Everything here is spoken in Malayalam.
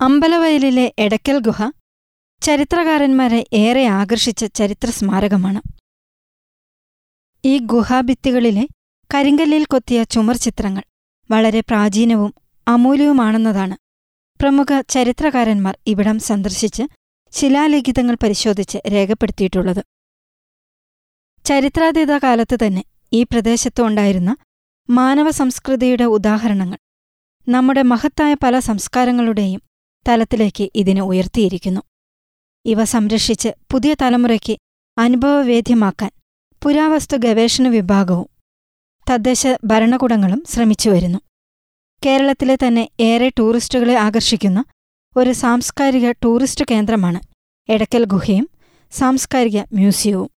അമ്പലവയലിലെ എടക്കൽ ഗുഹ ചരിത്രകാരന്മാരെ ഏറെ ആകർഷിച്ച ചരിത്ര സ്മാരകമാണ് ഈ ഗുഹാഭിത്തികളിലെ കരിങ്കല്ലിൽ കൊത്തിയ ചുമർ ചിത്രങ്ങൾ വളരെ പ്രാചീനവും അമൂല്യവുമാണെന്നതാണ് പ്രമുഖ ചരിത്രകാരന്മാർ ഇവിടം സന്ദർശിച്ച് ശിലാലിഖിതങ്ങൾ പരിശോധിച്ച് രേഖപ്പെടുത്തിയിട്ടുള്ളത് ചരിത്രാതീത കാലത്ത് തന്നെ ഈ പ്രദേശത്ത് ഉണ്ടായിരുന്ന മാനവ സംസ്കൃതിയുടെ ഉദാഹരണങ്ങൾ നമ്മുടെ മഹത്തായ പല സംസ്കാരങ്ങളുടെയും തലത്തിലേക്ക് ഇതിനെ ഉയർത്തിയിരിക്കുന്നു ഇവ സംരക്ഷിച്ച് പുതിയ തലമുറയ്ക്ക് അനുഭവവേദ്യമാക്കാൻ പുരാവസ്തു ഗവേഷണ വിഭാഗവും തദ്ദേശ ഭരണകൂടങ്ങളും ശ്രമിച്ചുവരുന്നു കേരളത്തിലെ തന്നെ ഏറെ ടൂറിസ്റ്റുകളെ ആകർഷിക്കുന്ന ഒരു സാംസ്കാരിക ടൂറിസ്റ്റ് കേന്ദ്രമാണ് എടക്കൽ ഗുഹയും സാംസ്കാരിക മ്യൂസിയവും